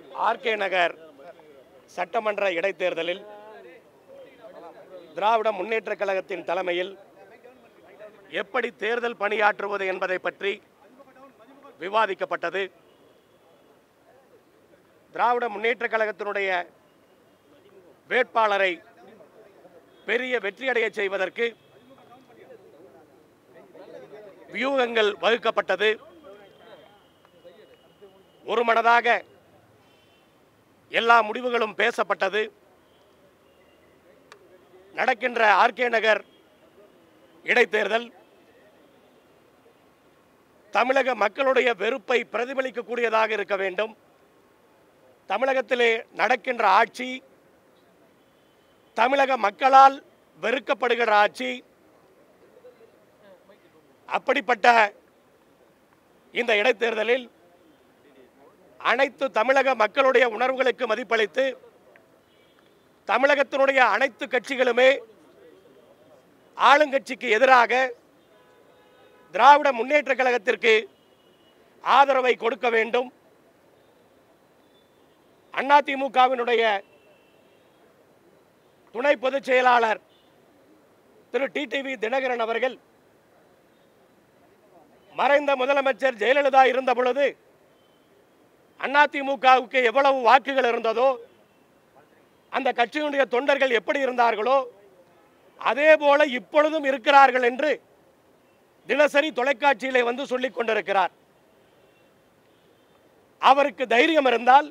RK நகர் சட்டமன்ற இடைத்தேர்தலில் திராவிட முன்னேற்ற கழகத்தின் தலைமையில் எப்படி தேர்தல் பணியாற்றுவது என்பதை பற்றி விவாதிக்கப்பட்டது திராவிட முன்னேற்ற கழகத்தினுடைய வேட்பாளரை பெரிய வெற்றியடைய செய்வதற்கு வியூகங்கள் வகுக்கப்பட்டது ஒருமனதாக எல்லா முடிவுகளும் பேசப்பட்டது நடக்கின்ற ஆர்கே நகர் இடைத்தேர்தல் தமிழக மக்களுடைய வெறுப்பை பிரதிபலிக்கக்கூடியதாக இருக்க வேண்டும் தமிழகத்திலே நடக்கின்ற ஆட்சி தமிழக மக்களால் வெறுக்கப்படுகிற ஆட்சி அப்படிப்பட்ட இந்த இடைத்தேர்தலில் அனைத்து தமிழக மக்களுடைய உணர்வுகளுக்கு மதிப்பளித்து தமிழகத்தினுடைய அனைத்து கட்சிகளுமே ஆளுங்கட்சிக்கு எதிராக திராவிட முன்னேற்ற கழகத்திற்கு ஆதரவை கொடுக்க வேண்டும் அதிமுகவினுடைய துணை பொதுச் செயலாளர் திரு டிடிவி தினகரன் அவர்கள் மறைந்த முதலமைச்சர் ஜெயலலிதா இருந்த பொழுது அதிமுகவுக்கு எவ்வளவு வாக்குகள் இருந்ததோ அந்த கட்சியினுடைய தொண்டர்கள் எப்படி இருந்தார்களோ அதே போல இப்பொழுதும் இருக்கிறார்கள் என்று தினசரி தொலைக்காட்சியிலே வந்து சொல்லிக் கொண்டிருக்கிறார் அவருக்கு தைரியம் இருந்தால்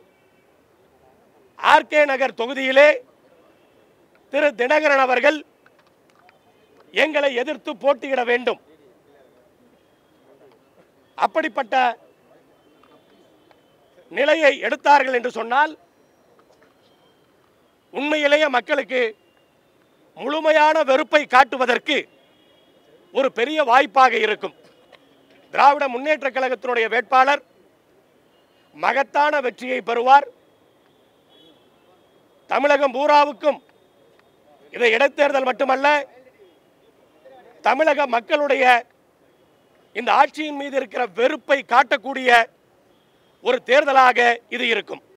ஆர்கே நகர் தொகுதியிலே திரு தினகரன் அவர்கள் எங்களை எதிர்த்து போட்டியிட வேண்டும் அப்படிப்பட்ட நிலையை எடுத்தார்கள் என்று சொன்னால் உண்மையிலேயே மக்களுக்கு முழுமையான வெறுப்பை காட்டுவதற்கு ஒரு பெரிய வாய்ப்பாக இருக்கும் திராவிட முன்னேற்ற கழகத்தினுடைய வேட்பாளர் மகத்தான வெற்றியை பெறுவார் தமிழகம் பூராவுக்கும் இது இடைத்தேர்தல் மட்டுமல்ல தமிழக மக்களுடைய இந்த ஆட்சியின் மீது இருக்கிற வெறுப்பை காட்டக்கூடிய ஒரு தேர்தலாக இது இருக்கும்